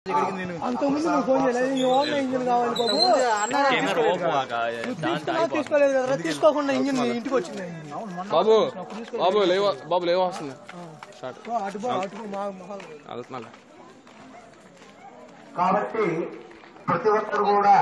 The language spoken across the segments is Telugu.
అంతకుముందు నువ్వు ఫోన్ చేయలేదు ఈ ఓన్ ఇంజిన్ కావాలి బాబు కెమెరా ఓఫ్ ఆగా తీసుకున్నా తీసుకోలేదు కదా తీసుకోకుండా ఇంజిన్ నీ ఇంటికి వచ్చింది బాబు బాబు లేవ బాబు లేవ వస్తుంది స్టార్ట్ ఓ, అటు బా అటు మా మొహాలు. వెళ్తున్నా కాబట్టి ప్రతి ఒక్కరు కూడా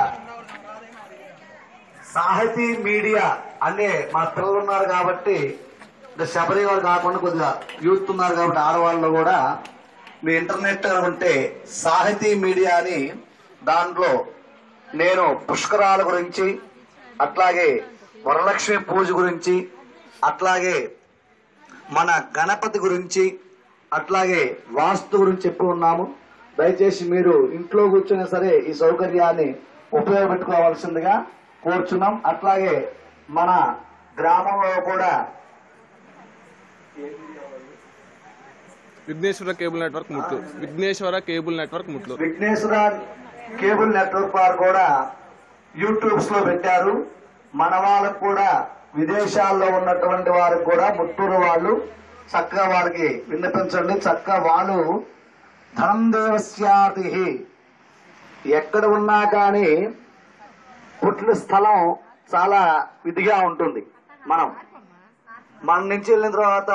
సాహితీ మీడియా అనే మా పిల్లలు ఉన్నారు కాబట్టి అంటే శబరి వారు కాకుండా కొద్దిగా యూత్ ఉన్నారు కాబట్టి ఆడవాళ్ళు కూడా మీ ఇంటర్నెట్ ఉంటే సాహితీ మీడియా అని దాంట్లో నేను పుష్కరాల గురించి అట్లాగే వరలక్ష్మి పూజ గురించి అట్లాగే మన గణపతి గురించి అట్లాగే వాస్తు గురించి చెప్పి ఉన్నాము దయచేసి మీరు ఇంట్లో కూర్చున్నా సరే ఈ సౌకర్యాన్ని ఉపయోగపెట్టుకోవాల్సిందిగా కోరుచున్నాం అట్లాగే మన గ్రామంలో కూడా విఘ్నేశ్వర కేబుల్ నెట్వర్క్ ముట్లు విఘ్నేశ్వర కేబుల్ నెట్వర్క్ ముట్లు విఘ్నేశ్వర కేబుల్ నెట్వర్క్ వారు కూడా యూట్యూబ్స్ లో పెట్టారు మన వాళ్ళకు కూడా విదేశాల్లో ఉన్నటువంటి వారికి కూడా ముత్తూరు వాళ్ళు చక్కగా వారికి విన్నపించండి చక్కగా వాళ్ళు ధనం దేవస్యాతి ఎక్కడ ఉన్నా కానీ పుట్టిన స్థలం చాలా ఇదిగా ఉంటుంది మనం మన నుంచి వెళ్ళిన తర్వాత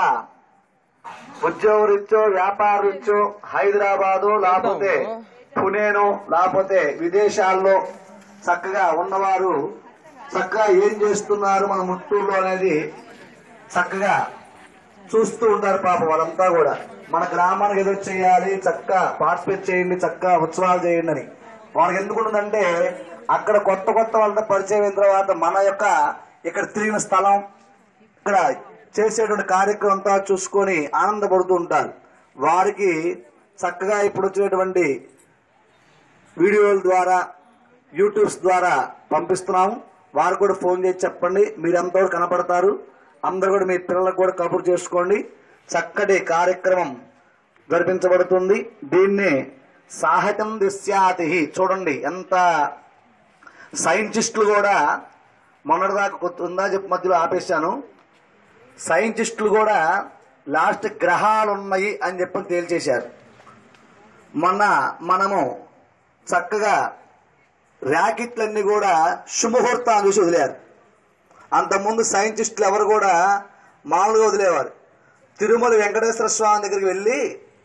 ఉద్యోగ రీత్యో వ్యాపార రీత్యో హైదరాబాదు లేకపోతే పుణేను లేకపోతే విదేశాల్లో చక్కగా ఉన్నవారు చక్కగా ఏం చేస్తున్నారు మన ముట్టూరులో అనేది చక్కగా చూస్తూ ఉంటారు పాప వాళ్ళంతా కూడా మన గ్రామానికి ఏదో చేయాలి చక్కగా పార్టిసిపేట్ చేయండి చక్కగా ఉత్సవాలు చేయండి అని వాళ్ళకి ఎందుకు ఉంటుందంటే అక్కడ కొత్త కొత్త వాళ్ళతో పరిచయం అయిన తర్వాత మన యొక్క ఇక్కడ తిరిగిన స్థలం ఇక్కడ చేసేటువంటి కార్యక్రమం అంతా చూసుకొని ఆనందపడుతూ ఉంటారు వారికి చక్కగా ఇప్పుడు వచ్చినటువంటి వీడియోల ద్వారా యూట్యూబ్స్ ద్వారా పంపిస్తున్నాము వారు కూడా ఫోన్ చేసి చెప్పండి మీరంతా కూడా కనపడతారు అందరు కూడా మీ పిల్లలకు కూడా కబురు చేసుకోండి చక్కటి కార్యక్రమం జరిపించబడుతుంది దీన్ని సాహిత్యం దిశ్యాతి చూడండి ఎంత సైంటిస్టులు కూడా మొన్నటిదాకా కొత్త ఉందా చెప్పి మధ్యలో ఆపేశాను సైంటిస్టులు కూడా లాస్ట్ గ్రహాలు ఉన్నాయి అని చెప్పి తేల్చేశారు మొన్న మనము చక్కగా ర్యాకెట్లన్నీ కూడా శుభముహూర్తాన్ని చూసి వదిలేరు అంతకుముందు సైంటిస్టులు ఎవరు కూడా మామూలుగా వదిలేవారు తిరుమల వెంకటేశ్వర స్వామి దగ్గరికి వెళ్ళి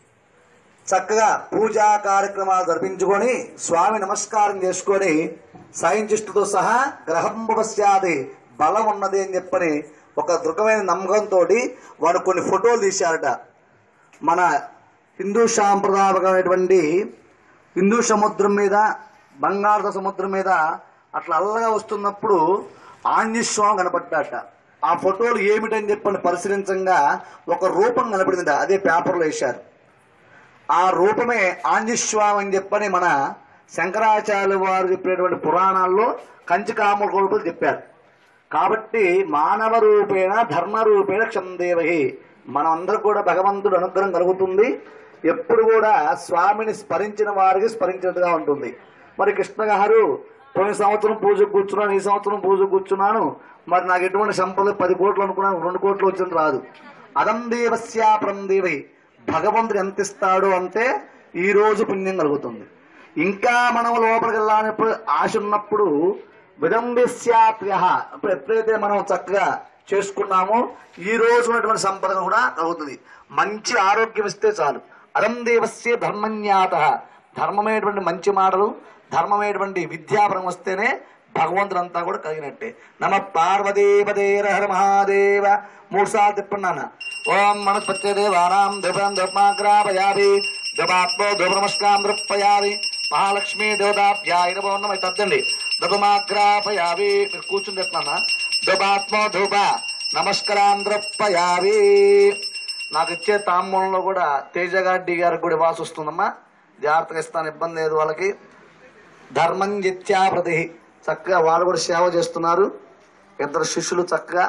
చక్కగా పూజా కార్యక్రమాలు జరిపించుకొని స్వామి నమస్కారం చేసుకొని సైంటిస్టుతో సహా గ్రహం పశ్చాది బలం ఉన్నది అని చెప్పని ఒక దృఢమైన నమ్మకంతో వాడు కొన్ని ఫోటోలు తీశారట మన హిందూ సాంప్రదాయకమైనటువంటి హిందూ సముద్రం మీద బంగాళ సముద్రం మీద అట్లా అల్లగా వస్తున్నప్పుడు ఆంజస్వామి కనపడ్డాట ఆ ఫోటోలు ఏమిటని చెప్పని పరిశీలించంగా ఒక రూపం కనపడింది అదే పేపర్లో వేశారు ఆ రూపమే ఆంజస్వామి అని చెప్పని మన శంకరాచార్య వారు చెప్పినటువంటి పురాణాల్లో కంచి కామకోడుకులు చెప్పారు కాబట్టి మానవ రూపేణ ధర్మ రూపేణ క్షందేవహి మనం అందరూ కూడా భగవంతుడు అనుగ్రహం కలుగుతుంది ఎప్పుడు కూడా స్వామిని స్మరించిన వారికి స్మరించినట్టుగా ఉంటుంది మరి కృష్ణ గారు పోయిన సంవత్సరం పూజకు కూర్చున్నాను ఈ సంవత్సరం పూజకు కూర్చున్నాను మరి నాకు ఎటువంటి సంపద పది కోట్లు అనుకున్నాను రెండు కోట్లు వచ్చింది రాదు అదం దేవస్యాపరం దేవి భగవంతుడు ఎంత ఇస్తాడు అంటే ఈ రోజు పుణ్యం కలుగుతుంది ఇంకా మనం లోపలికి వెళ్ళాలన్నప్పుడు ఆశ ఉన్నప్పుడు విదంబిస్యాప్య ఇప్పుడు ఎప్పుడైతే మనం చక్కగా చేసుకున్నామో ఈ రోజు ఉన్నటువంటి సంపద కూడా కలుగుతుంది మంచి ఆరోగ్యం ఇస్తే చాలు అరం దేవస్య ధర్మజ్ఞాత ధర్మమైనటువంటి మంచి మాటలు ధర్మమైనటువంటి విద్యాపరం వస్తేనే భగవంతుడంతా కూడా కలిగినట్టే నమ పార్వదేవదేర హర మహాదేవ మూడు సార్లు తిప్పండి ఓం మనస్పత్యదేవానాం ధృపం ధర్మాగ్రాపయామి ధృపాత్మో ధృప నమస్కారం దృప్పయామి మహాలక్ష్మీ దేవతాభ్యాయ నమో నమ తద్దండి ధృపమాగ్రాపయామి మీరు కూర్చుని చెప్తున్నా ధృపాత్మో ధూప నమస్కారం దృప్పయామి నాకు ఇచ్చే తాంబూలంలో కూడా తేజగాడ్డి గారికి కూడా ఇవ్వాల్సి వస్తుందమ్మా జాగ్రత్తగా ఇస్తాను ఇబ్బంది లేదు వాళ్ళకి ధర్మం జిత్యా ప్రతి చక్కగా వాళ్ళు కూడా సేవ చేస్తున్నారు ఇద్దరు శిష్యులు చక్కగా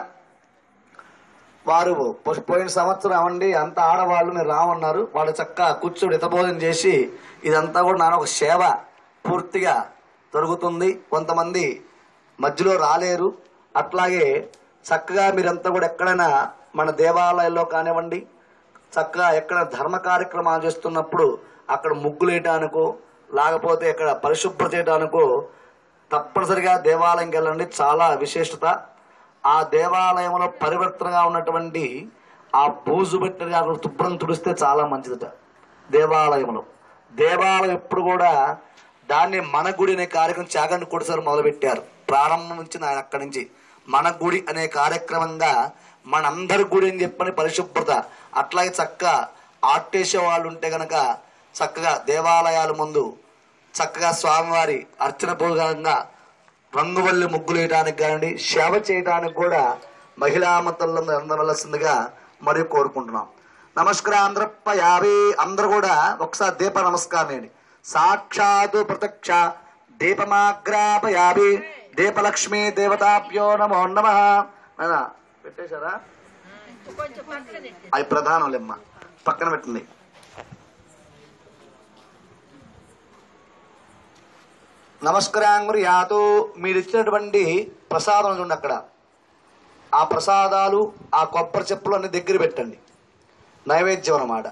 వారు పో- పోయిన సంవత్సరం అవండి అంత ఆడవాళ్ళు మీరు రామన్నారు వాళ్ళు చక్కగా కూర్చొని హితబోధన చేసి ఇదంతా కూడా నాన్న ఒక సేవ పూర్తిగా జరుగుతుంది కొంతమంది మధ్యలో రాలేరు అట్లాగే చక్కగా మీరంతా కూడా ఎక్కడైనా మన దేవాలయాల్లో కానివ్వండి చక్కగా ఎక్కడ ధర్మ కార్యక్రమాలు చేస్తున్నప్పుడు అక్కడ ముగ్గులేయటానికో లేకపోతే ఇక్కడ పరిశుభ్ర చేయడానికో తప్పనిసరిగా దేవాలయంకి వెళ్ళండి చాలా విశేషత ఆ దేవాలయంలో పరివర్తనగా ఉన్నటువంటి ఆ బూజు పెట్టిన అక్కడ శుభ్రం తుడిస్తే చాలా మంచిదట దేవాలయంలో దేవాలయం ఎప్పుడు కూడా దాన్ని మన గుడి అనే కార్యక్రమం చాగండి కొడిసారి మొదలుపెట్టారు ప్రారంభం నుంచి ఆయన అక్కడి నుంచి మన గుడి అనే కార్యక్రమంగా మనందరి గుడి అని చెప్పని పరిశుభ్రత అట్లాగే చక్క ఆర్టేసే వాళ్ళు ఉంటే గనక చక్కగా దేవాలయాల ముందు చక్కగా స్వామివారి అర్చన పూర్వకంగా రంగువల్లి ముగ్గులు వేయడానికి కానివ్వండి సేవ చేయడానికి కూడా మహిళా మతల్లో అందవలసిందిగా మరియు కోరుకుంటున్నాం నమస్కారాంధ్రప్పయావి అందరూ కూడా ఒకసారి దీప నమస్కారం చేయండి సాక్షాత్ ప్రత్యక్ష దీపమాగ్రాపయామి దీపలక్ష్మి దేవతాభ్యో నమో నమ పెట్టేశారా అవి ప్రధానం లెమ్మ పక్కన పెట్టింది నమస్కారాంగురు యాతో మీరు ఇచ్చినటువంటి ప్రసాదం చూడండి అక్కడ ఆ ప్రసాదాలు ఆ కొబ్బరి చెప్పులు అన్ని దగ్గర పెట్టండి నైవేద్యం అన్నమాట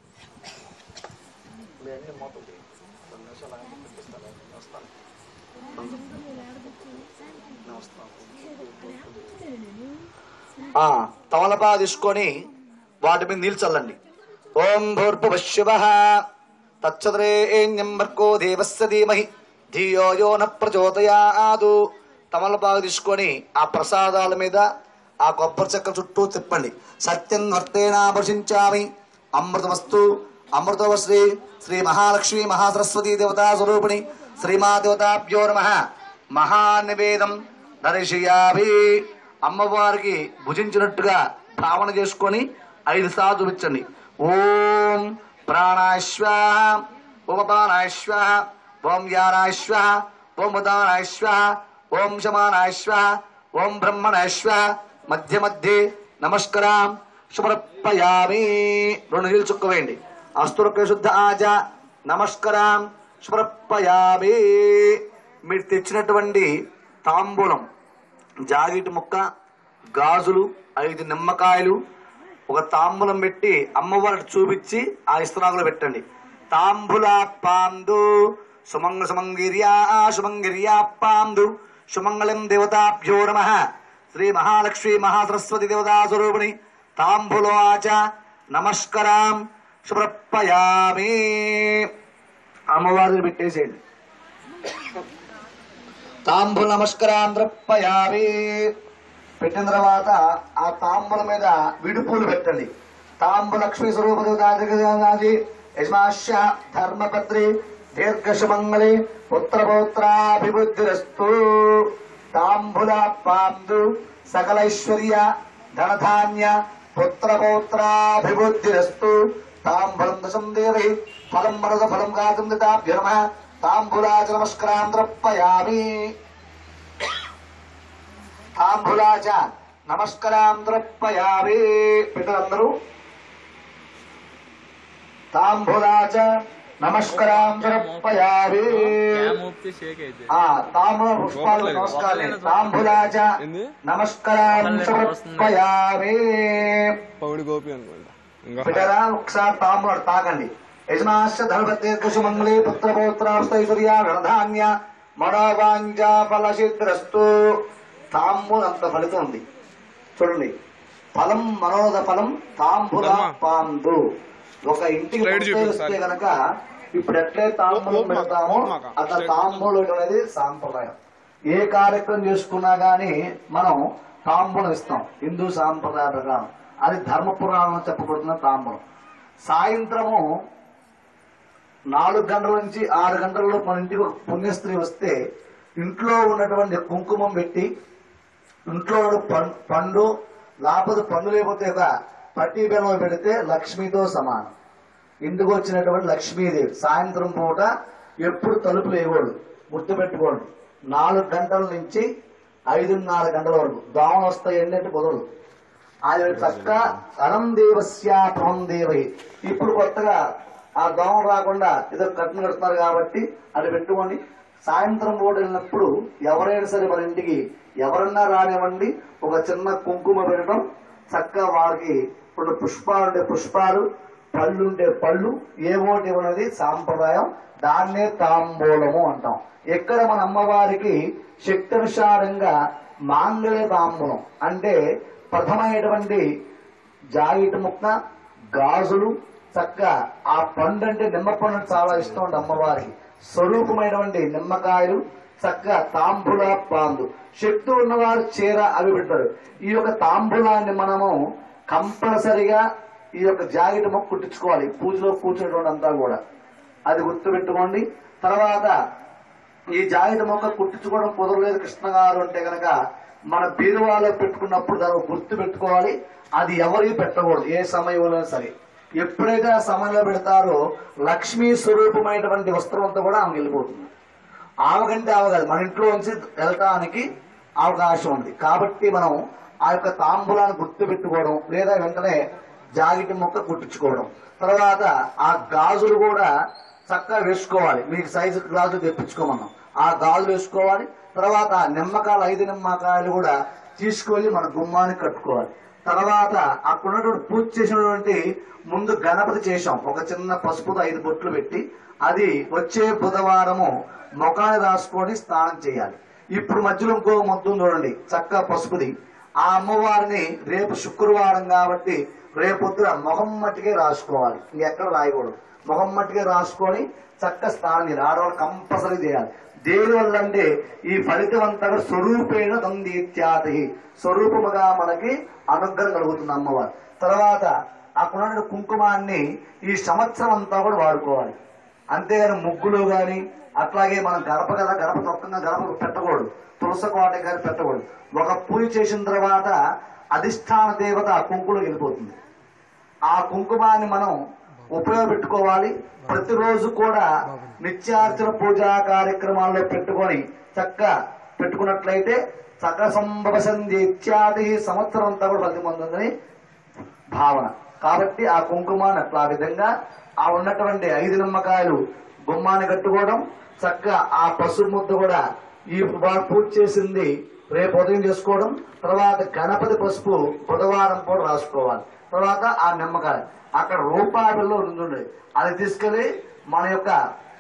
ఆ తమలపా తీసుకొని వాటి మీద నీళ్ళు చల్లండి ఓం భూర్భువ శివ తచ్చద్రేణ్యంబర్కో దేవస్య ధీమహి ధియో యో న ప్రచోదయాదు తమలపాకు తీసుకొని ఆ ప్రసాదాల మీద ఆ కొబ్బరి చెక్క చుట్టూ తిప్పండి సత్యం వర్తేనాభుషించామి అమృతమస్తు అమృతవశ్రీ శ్రీ మహాలక్ష్మి మహాసరస్వతి దేవతా స్వరూపిణి శ్రీమాదేవతాభ్యో నమ మహానివేదం దర్శయామి అమ్మవారికి భుజించినట్టుగా భావన చేసుకొని ఐదు సార్లు చూపించండి ఓం ప్రాణాశ్వ ఓం అపానాశ్వ ఓం యానాశ్వ ఓం ఉదానాశ్వ ఓం శమానాశ్వ ఓం బ్రహ్మణాశ్వ మధ్య మధ్య నమస్కారం శుభ్రపయామి రెండు నీళ్ళు చుక్కవేయండి అస్తురక శుద్ధ ఆజ నమస్కారం శుభ్రపయామి మీరు తెచ్చినటువంటి తాంబూలం జాగిటి ముక్క గాజులు ఐదు నిమ్మకాయలు ఒక తాంబూలం పెట్టి అమ్మవారికి చూపించి ఆ ఇస్తనాగులు పెట్టండి తాంబుల పాందు సుమంగ సుమంగిర్యా సుమంగిర్యా పాందు సుమంగళం దేవతాభ్యో నమ శ్రీ మహాలక్ష్మి మహాసరస్వతి దేవతా స్వరూపిణి తాంబులాచ నమస్కారం శుభ్రపయామి అమ్మవారిని పెట్టేసేయండి తాంబు నమస్కారాంధ్రపయామి పెట్టిన తర్వాత ఆ తాంబుల మీద విడుపులు పెట్టండి తాంబు లక్ష్మీ స్వరూపది యజమాశ్య ధర్మపత్రి దీర్ఘశమంగళి పుత్రపౌత్రాభివృద్ధిరస్తు తాంబుల పాందు సకలైశ్వర్య ధనధాన్య పుత్రపౌత్రాభివృద్ధిరస్తు తాంబులం దశం దేవి ఫలం మరద ఫలం కాకుందితాభ్యర్మ తాంబులాచ నమస్కారాంధ్రపయామి తాంబులాచ నమస్కారాంధ్రపయామి పిల్లలందరూ తాంబులాచ నమస్కారాంధ్రపయామి ముక్తి షేక్ అయితే ఆ తాంబూల పుష్పాలు నమస్కారం తాంబులాచ ఏంది? నమస్కారాంధ్రపయామి పౌడి గోపి అనుకుంటా ఇంకా బిడ్డరా ఒకసారి తాంబూలం తాకండి యజమాస్య ధర్మతీర్ఘసుమంగళి పుత్రపౌత్రాస్తైశ్వర్య గణధాన్య మనోవాంఛ ఫలసిద్రస్తు తాంబూలంత ఫలితం ఉంది చూడండి ఫలం మనోద ఫలం తాంబూల ధర్మ. పాందు ఒక ఇంటికి Slide ముప్పై చూపించు వస్తే ఒకసారి. గనక ఇప్పుడు ఎట్లే తాంబూలం ఓ- ఓ- పెడతామో ఓ- మాక. అట్లా Slide తాంబూలం అనేది సాంప్రదాయం ఏ కార్యక్రమం చేసుకున్నా గానీ మనం తాంబూలం ఇస్తాం హిందూ సాంప్రదాయ ప్రకారం అది ధర్మ పురాణంలో చెప్పబడుతున్న తాంబూలం సాయంత్రము నాలుగు గంటల నుంచి ఆరు గంటల్లో మన ఇంటికి ఒక పుణ్యస్త్రీ వస్తే ఇంట్లో ఉన్నటువంటి కుంకుమం పెట్టి ఇంట్లో ఉన్న పం- పండు లేకపోతే పండు లేకపోతే ఒక పట్టి బెల్లం పెడితే లక్ష్మితో సమానం ఇంటికి వచ్చినటువంటి లక్ష్మీదేవి సాయంత్రం పూట ఎప్పుడు తలుపులు వేయకూడదు గుర్తు పెట్టుకోండి నాలుగు గంటల నుంచి ఐదున్నర గంటల వరకు దోమలు వస్తాయండి అంటే కుదరదు ఆయన చక్క అనం దేవస్య పరం దేవై ఇప్పుడు కొత్తగా ఆ దోమ రాకుండా ఏదో కట్టిన కడుతున్నారు కాబట్టి అది పెట్టుకోండి సాయంత్రం పూట వెళ్ళినప్పుడు ఎవరైనా సరే మన ఇంటికి ఎవరన్నా రానివ్వండి ఒక చిన్న కుంకుమ పెట్టడం చక్కగా వారికి ఇప్పుడు పుష్పాలు ఉండే పుష్పాలు పళ్ళుంటే పళ్ళు ఏ ఓటి ఉన్నది సాంప్రదాయం దాన్నే తాంబూలము అంటాం ఎక్కడ మన అమ్మవారికి శక్తానుసారంగా మాంగళ్య తాంబూలం అంటే ప్రథమైనటువంటి జాయిట్ ముక్క గాజులు చక్క ఆ పండు అంటే నిమ్మ పండు అంటే చాలా ఇష్టం ఉంటుంది అమ్మవారికి స్వరూపమైనటువంటి నిమ్మకాయలు చక్క తాంబూల పాందు శక్తి ఉన్నవారు చీర అవి పెడతారు ఈ యొక్క తాంబూలాన్ని మనము కంపల్సరిగా ఈ యొక్క జాకెట్ మొక్క కుట్టించుకోవాలి పూజలో కూర్చునేటువంటి అంతా కూడా అది గుర్తు పెట్టుకోండి తర్వాత ఈ జాకెట్ మొక్క కుట్టించుకోవడం కుదరలేదు కృష్ణ గారు అంటే కనుక మన బీరువాలో పెట్టుకున్నప్పుడు దాన్ని గుర్తు పెట్టుకోవాలి అది ఎవరికి పెట్టకూడదు ఏ సమయంలో సరే ఎప్పుడైతే ఆ సమయంలో పెడతారో లక్ష్మీ స్వరూపమైనటువంటి వస్త్రం అంతా కూడా ఆమెకు వెళ్ళిపోతుంది ఆమె కంటే ఆమె కాదు మన ఇంట్లో నుంచి వెళ్ళటానికి అవకాశం ఉంది కాబట్టి మనం ఆ యొక్క తాంబూలాన్ని గుర్తు పెట్టుకోవడం లేదా వెంటనే జాకెట్ ముక్క కుట్టించుకోవడం తర్వాత ఆ గాజులు కూడా చక్కగా వేసుకోవాలి మీకు సైజు గాజులు తెప్పించుకోమన్నాం ఆ గాజులు వేసుకోవాలి తర్వాత ఆ నిమ్మకాయలు ఐదు నిమ్మకాయలు కూడా తీసుకువెళ్ళి మన గుమ్మానికి కట్టుకోవాలి తర్వాత అక్కడ ఉన్నటువంటి పూజ చేసినటువంటి ముందు గణపతి చేశాం ఒక చిన్న పసుపుతో ఐదు బొట్లు పెట్టి అది వచ్చే బుధవారము ముఖాన్ని రాసుకొని స్నానం చేయాలి ఇప్పుడు మధ్యలో ఇంకో మొత్తం చూడండి చక్క పసుపుది ఆ అమ్మవారిని రేపు శుక్రవారం కాబట్టి రేపొద్దున మొహం మట్టికే రాసుకోవాలి ఇంకెక్కడ రాయకూడదు మొహం మట్టికే రాసుకొని చక్క స్నానం చేయాలి ఆడవాళ్ళు కంపల్సరీ చేయాలి దేని వల్ల అంటే ఈ ఫలితం అంతా కూడా స్వరూపేణ తందీత్యాతి స్వరూపముగా మనకి అనుగ్రహం కలుగుతుంది అమ్మవారు తర్వాత అక్కడ ఉన్న కుంకుమాన్ని ఈ సంవత్సరం అంతా కూడా వాడుకోవాలి అంతేగాని ముగ్గులు గాని అట్లాగే మనం గడప కదా గడప తొక్కంగా గడప పెట్టకూడదు తులసి కోట గాని పెట్టకూడదు ఒక పూజ చేసిన తర్వాత అధిష్టాన దేవత ఆ కుంకులోకి వెళ్ళిపోతుంది ఆ కుంకుమాన్ని మనం ఉపయోగపెట్టుకోవాలి ప్రతిరోజు కూడా నిత్యార్చన పూజా కార్యక్రమాల్లో పెట్టుకొని చక్క పెట్టుకున్నట్లయితే సకల సంభవ సంధి ఇత్యాది సంవత్సరం అంతా కూడా ఫలితం పొందుతుందని భావన కాబట్టి ఆ కుంకుమాన్ని అట్లా ఆ విధంగా ఆ ఉన్నటువంటి ఐదు నిమ్మకాయలు గుమ్మాన్ని కట్టుకోవడం చక్కగా ఆ పసుపు ముద్ద కూడా ఈ వారు పూజ చేసింది రేపు ఉదయం చేసుకోవడం తర్వాత గణపతి పసుపు బుధవారం కూడా రాసుకోవాలి తర్వాత ఆ నిమ్మకాయ అక్కడ రూపాయలలో ఉంటుంది అది తీసుకెళ్లి మన యొక్క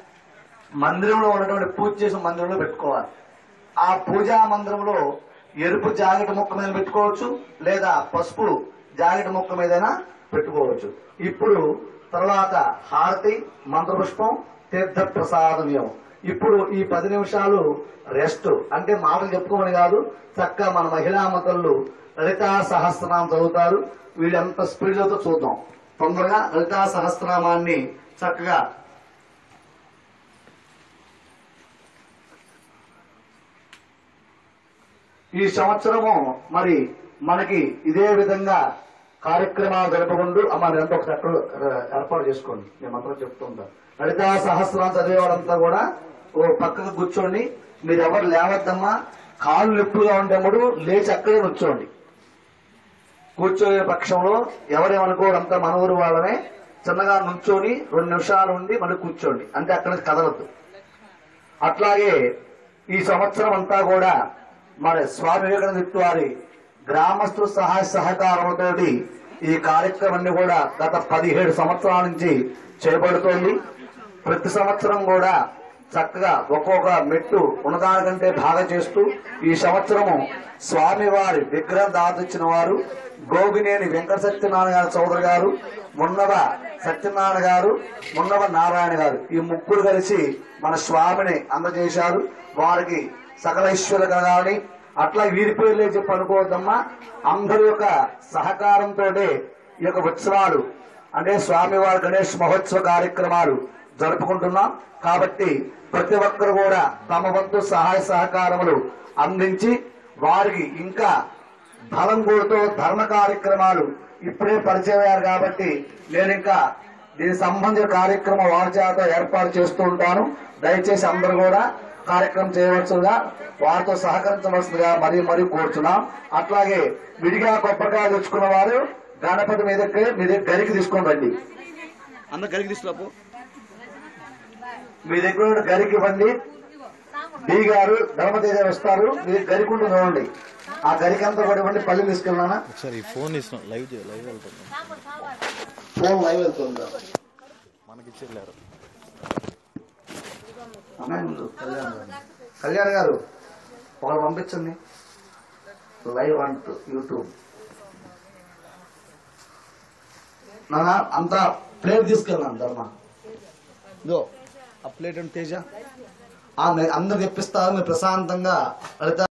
మందిరంలో ఉన్నటువంటి పూజ చేసిన మందిరంలో పెట్టుకోవాలి ఆ పూజా మందిరంలో ఎరుపు జాకెట్ ముక్క మీద పెట్టుకోవచ్చు లేదా పసుపు జాకెట్ ముక్క మీదైనా పెట్టుకోవచ్చు ఇప్పుడు తర్వాత హారతి మంత్రపుష్పం తీర్థ ప్రసాదం ఇప్పుడు ఈ పది నిమిషాలు రెస్ట్ అంటే మాటలు చెప్పుకోమని కాదు చక్కగా మన మహిళా మతలు లలితా సహస్రనామం చదువుతారు వీళ్ళు ఎంత స్పీడ్ చదువుతో చూద్దాం తొందరగా లలితా సహస్రనామాన్ని చక్కగా ఈ సంవత్సరము మరి మనకి ఇదే విధంగా కార్యక్రమాలు జరపకుండా అమ్మ మీరంతా ఒక చట్టం ఏర్పాటు చేసుకోండి నేను మాత్రం చెప్తూ ఉంటాను లలితా సహస్రం చదివేవాళ్ళంతా కూడా ఓ పక్కకు కూర్చోండి మీరు ఎవరు లేవద్దమ్మా కాళ్ళు నొప్పులుగా ఉండేప్పుడు లేచి అక్కడే కూర్చోండి కూర్చోయే పక్షంలో ఎవరేమనుకోవడంతా మన ఊరు వాళ్ళనే చిన్నగా నుంచొని రెండు నిమిషాలు ఉండి మళ్ళీ కూర్చోండి అంటే అక్కడ నుంచి కదలద్దు అట్లాగే ఈ సంవత్సరం అంతా కూడా మరి స్వామి వివేకానంద వారి గ్రామస్తుల సహాయ సహకారంతోటి ఈ కార్యక్రమాన్ని కూడా గత పదిహేడు సంవత్సరాల నుంచి చేపడుతోంది ప్రతి సంవత్సరం కూడా చక్కగా ఒక్కొక్క మెట్టు ఉన్నదానికంటే బాగా చేస్తూ ఈ సంవత్సరము స్వామివారి విగ్రహం దాచిచ్చిన వారు గోగినేని వెంకట సత్యనారాయణ గారి చౌదరి గారు మున్నవ సత్యనారాయణ గారు మున్నవ నారాయణ గారు ఈ ముగ్గురు కలిసి మన స్వామిని అందజేశారు వారికి సకల ఈశ్వర కలగాలని అట్లా వీరి పేర్లే చెప్పి అనుకోవద్దమ్మా అందరి యొక్క సహకారంతో ఈ యొక్క ఉత్సవాలు అంటే స్వామివారి గణేష్ మహోత్సవ కార్యక్రమాలు జరుపుకుంటున్నాం కాబట్టి ప్రతి ఒక్కరు కూడా తమ వంతు సహాయ సహకారములు అందించి వారికి ఇంకా బలం కూడుతూ ధర్మ కార్యక్రమాలు ఇప్పుడే పరిచయం అయ్యారు కాబట్టి నేను ఇంకా దీనికి సంబంధించిన కార్యక్రమం వారి చేత ఏర్పాటు చేస్తూ ఉంటాను దయచేసి అందరూ కూడా కార్యక్రమం చేయవలసిందిగా వారితో సహకరించవలసిందిగా మరీ మరీ కోరుచున్నాం అట్లాగే విడిగా కొబ్బరికాయ తెచ్చుకున్న వారు గణపతి మీద మీ దగ్గర గరికి తీసుకొని రండి అందరు కలిగి తీసుకురాపు మీ దగ్గర ఉన్న గరికి ఇవ్వండి డి గారు ధర్మతేజ వస్తారు మీ దగ్గర గరికి ఉంటుంది చూడండి ఆ గరికి అంతా కూడా ఇవ్వండి పళ్ళు తీసుకెళ్ళినా ఒకసారి ఈ ఫోన్ ఇస్తున్నాం లైవ్ చేయ- లైవ్ వెళ్తున్నాం ఫోన్ లైవ్ వెళ్తుంది అమ్మాయి ముందు కళ్యాణ్ గారు కళ్యాణ్ గారు ఒకరు పంపించండి లైవ్ అంటూ యూట్యూబ్ నాన్న అంతా ప్లేట్ తీసుకెళ్ళాను ధర్మ ఇదో ఆ ప్లేట్ అంటే తేజ ఆమె అందరు తెప్పిస్తారు మీరు ప్రశాంతంగా అడిగితే